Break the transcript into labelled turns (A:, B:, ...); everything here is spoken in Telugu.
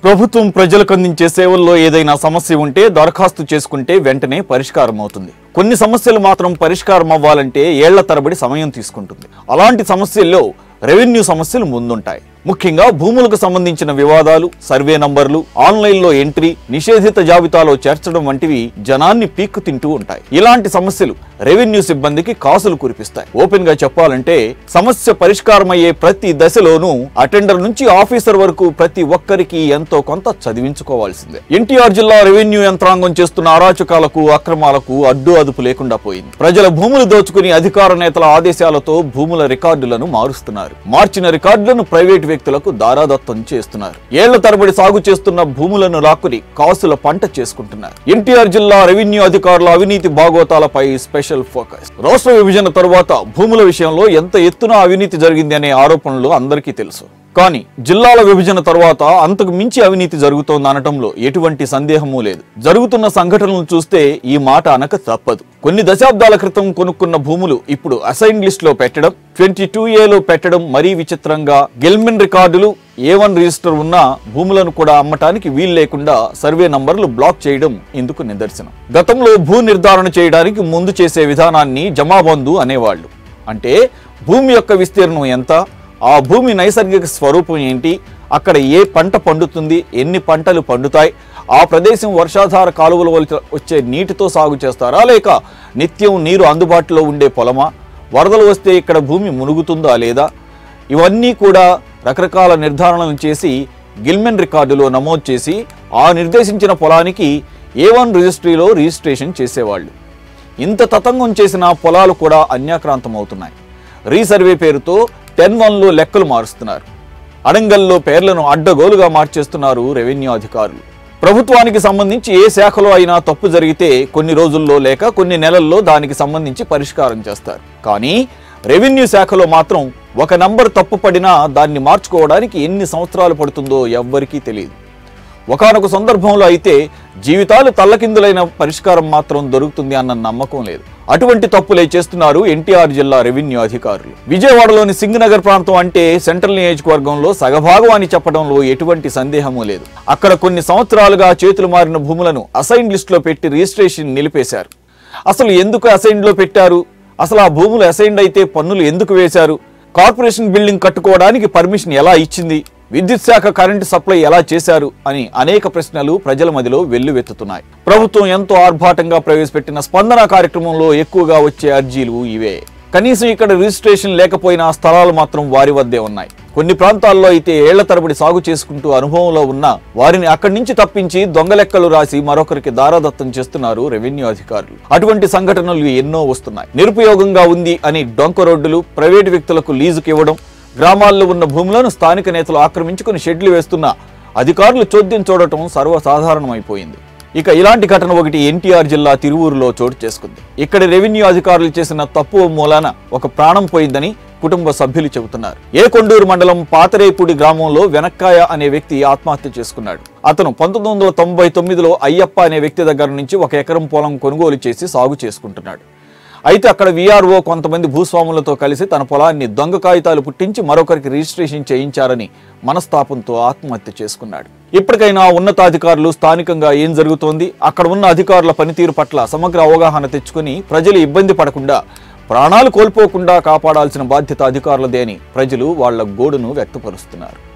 A: ప్రభుత్వం ప్రజలకు అందించే సేవల్లో ఏదైనా సమస్య ఉంటే దరఖాస్తు చేసుకుంటే వెంటనే పరిష్కారం అవుతుంది కొన్ని సమస్యలు మాత్రం పరిష్కారం అవ్వాలంటే ఏళ్ల తరబడి సమయం తీసుకుంటుంది అలాంటి సమస్యల్లో రెవెన్యూ సమస్యలు ముందుంటాయి ముఖ్యంగా భూములకు సంబంధించిన వివాదాలు సర్వే నంబర్లు ఆన్లైన్లో ఎంట్రీ నిషేధిత జాబితాలో చేర్చడం వంటివి జనాన్ని పీక్కు తింటూ ఉంటాయి ఇలాంటి సమస్యలు రెవెన్యూ సిబ్బందికి కాసులు కురిపిస్తాయి ఓపెన్ గా చెప్పాలంటే సమస్య పరిష్కారమయ్యే ప్రతి దశలోనూ అటెండర్ నుంచి ఆఫీసర్ వరకు ప్రతి ఒక్కరికి ఎంతో కొంత చదివించుకోవాల్సిందే ఎన్టీఆర్ జిల్లా రెవెన్యూ యంత్రాంగం చేస్తున్న అరాచకాలకు అక్రమాలకు అడ్డు అదుపు లేకుండా పోయింది ప్రజల భూములు దోచుకుని అధికార నేతల ఆదేశాలతో భూముల రికార్డులను మారుస్తున్నారు మార్చిన రికార్డులను ప్రైవేట్ వ్యక్తులకు దారాదత్తం చేస్తున్నారు ఏళ్ల తరబడి సాగు చేస్తున్న భూములను లాక్కుని కాసుల పంట చేసుకుంటున్నారు ఎన్టీఆర్ జిల్లా రెవెన్యూ అధికారుల అవినీతి బాగోతాలపై స్పెషల్ ఫోకస్ రాష్ట్ర విభజన తరువాత భూముల విషయంలో ఎంత ఎత్తున అవినీతి జరిగింది అనే ఆరోపణలు అందరికీ తెలుసు కానీ జిల్లాల విభజన తర్వాత అంతకు మించి అవినీతి జరుగుతోంది అనటంలో ఎటువంటి సందేహమూ లేదు జరుగుతున్న సంఘటనలు చూస్తే ఈ మాట అనక తప్పదు కొన్ని దశాబ్దాల క్రితం కొనుక్కున్న భూములు ఇప్పుడు అసైన్ లిస్ట్ లో పెట్టడం ట్వంటీ టూ ఏలో పెట్టడం మరీ విచిత్రంగా గెల్మెన్ రికార్డులు ఏ వన్ రిజిస్టర్ ఉన్న భూములను కూడా అమ్మటానికి వీలు లేకుండా సర్వే నంబర్లు బ్లాక్ చేయడం ఇందుకు నిదర్శనం గతంలో భూ నిర్ధారణ చేయడానికి ముందు చేసే విధానాన్ని జమాబందు అనేవాళ్ళు అంటే భూమి యొక్క విస్తీర్ణం ఎంత ఆ భూమి నైసర్గిక స్వరూపం ఏంటి అక్కడ ఏ పంట పండుతుంది ఎన్ని పంటలు పండుతాయి ఆ ప్రదేశం వర్షాధార కాలువల వల్ల వచ్చే నీటితో సాగు చేస్తారా లేక నిత్యం నీరు అందుబాటులో ఉండే పొలమా వరదలు వస్తే ఇక్కడ భూమి మునుగుతుందా లేదా ఇవన్నీ కూడా రకరకాల నిర్ధారణలు చేసి గిల్మెన్ రికార్డులో నమోదు చేసి ఆ నిర్దేశించిన పొలానికి ఏ వన్ రిజిస్ట్రీలో రిజిస్ట్రేషన్ చేసేవాళ్ళు ఇంత తతంగం చేసిన పొలాలు కూడా అన్యాక్రాంతం అవుతున్నాయి రీసర్వే పేరుతో టెన్ వన్లో లెక్కలు మారుస్తున్నారు అడంగల్లో పేర్లను అడ్డగోలుగా మార్చేస్తున్నారు రెవెన్యూ అధికారులు ప్రభుత్వానికి సంబంధించి ఏ శాఖలో అయినా తప్పు జరిగితే కొన్ని రోజుల్లో లేక కొన్ని నెలల్లో దానికి సంబంధించి పరిష్కారం చేస్తారు కానీ రెవెన్యూ శాఖలో మాత్రం ఒక నంబర్ తప్పు పడినా దాన్ని మార్చుకోవడానికి ఎన్ని సంవత్సరాలు పడుతుందో ఎవ్వరికీ తెలియదు ఒకానొక సందర్భంలో అయితే జీవితాలు తల్లకిందులైన పరిష్కారం మాత్రం దొరుకుతుంది అన్న నమ్మకం లేదు అటువంటి తప్పులే చేస్తున్నారు ఎన్టీఆర్ జిల్లా రెవెన్యూ అధికారులు విజయవాడలోని సింగనగర్ ప్రాంతం అంటే సెంట్రల్ నియోజకవర్గంలో సగభాగం అని చెప్పడంలో ఎటువంటి సందేహమూ లేదు అక్కడ కొన్ని సంవత్సరాలుగా చేతులు మారిన భూములను అసైన్ లిస్టులో పెట్టి రిజిస్ట్రేషన్ నిలిపేశారు అసలు ఎందుకు అసైన్లో పెట్టారు అసలు ఆ భూములు అసైన్డ్ అయితే పన్నులు ఎందుకు వేశారు కార్పొరేషన్ బిల్డింగ్ కట్టుకోవడానికి పర్మిషన్ ఎలా ఇచ్చింది విద్యుత్ శాఖ కరెంటు సప్లై ఎలా చేశారు అని అనేక ప్రశ్నలు ప్రజల మదిలో వెల్లువెత్తుతున్నాయి ప్రభుత్వం ఎంతో ఆర్భాటంగా ప్రవేశపెట్టిన స్పందన కార్యక్రమంలో ఎక్కువగా వచ్చే అర్జీలు ఇవే కనీసం ఇక్కడ రిజిస్ట్రేషన్ లేకపోయినా స్థలాలు మాత్రం వారి వద్దే ఉన్నాయి కొన్ని ప్రాంతాల్లో అయితే ఏళ్ల తరబడి సాగు చేసుకుంటూ అనుభవంలో ఉన్న వారిని అక్కడి నుంచి తప్పించి దొంగ లెక్కలు రాసి మరొకరికి దారాదత్తం చేస్తున్నారు రెవెన్యూ అధికారులు అటువంటి సంఘటనలు ఎన్నో వస్తున్నాయి నిరుపయోగంగా ఉంది అని డొంక రోడ్డులు ప్రైవేటు వ్యక్తులకు లీజుకి ఇవ్వడం గ్రామాల్లో ఉన్న భూములను స్థానిక నేతలు ఆక్రమించుకుని షెడ్లు వేస్తున్న అధికారులు చోద్యం చూడటం సర్వసాధారణమైపోయింది ఇక ఇలాంటి ఘటన ఒకటి ఎన్టీఆర్ జిల్లా తిరువూరులో చోటు చేసుకుంది ఇక్కడ రెవెన్యూ అధికారులు చేసిన తప్పు మూలాన ఒక ప్రాణం పోయిందని కుటుంబ సభ్యులు చెబుతున్నారు ఏ కొండూరు మండలం పాతరేపూడి గ్రామంలో వెనక్కాయ అనే వ్యక్తి ఆత్మహత్య చేసుకున్నాడు అతను పంతొమ్మిది వందల తొంభై తొమ్మిదిలో అయ్యప్ప అనే వ్యక్తి దగ్గర నుంచి ఒక ఎకరం పొలం కొనుగోలు చేసి సాగు చేసుకుంటున్నాడు అయితే అక్కడ వీఆర్ఓ కొంతమంది భూస్వాములతో కలిసి తన పొలాన్ని దొంగ కాగితాలు పుట్టించి మరొకరికి రిజిస్ట్రేషన్ చేయించారని మనస్తాపంతో ఆత్మహత్య చేసుకున్నాడు ఇప్పటికైనా ఉన్నతాధికారులు స్థానికంగా ఏం జరుగుతోంది అక్కడ ఉన్న అధికారుల పనితీరు పట్ల సమగ్ర అవగాహన తెచ్చుకుని ప్రజలు ఇబ్బంది పడకుండా ప్రాణాలు కోల్పోకుండా కాపాడాల్సిన బాధ్యత అధికారులదే అని ప్రజలు వాళ్ల గోడును వ్యక్తపరుస్తున్నారు